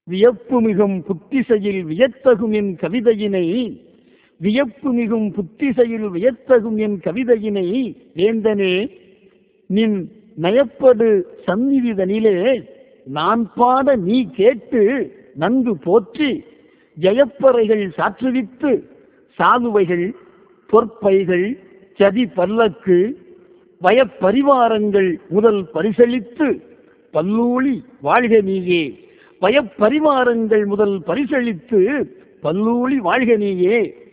வியப்பு மிகும் புத்திசையில் வியத்தகும் என் கவிதையினை வியப்பு மிகும் புத்திசையில் வியத்தகும் என் கவிதையினை வேந்தனே நின் நயப்படு சந்நிதிதனிலே நான் பாட நீ கேட்டு நன்கு போற்றி ஜெயப்பறைகள் சாற்றுவித்து சாதுவைகள் பொற்பைகள் சதி பல்லக்கு வயப்பரிவாரங்கள் முதல் பரிசளித்து பல்லூழி வாழ்க நீயே வயப்பரிவாரங்கள் முதல் பரிசளித்து பல்லூழி வாழ்க நீயே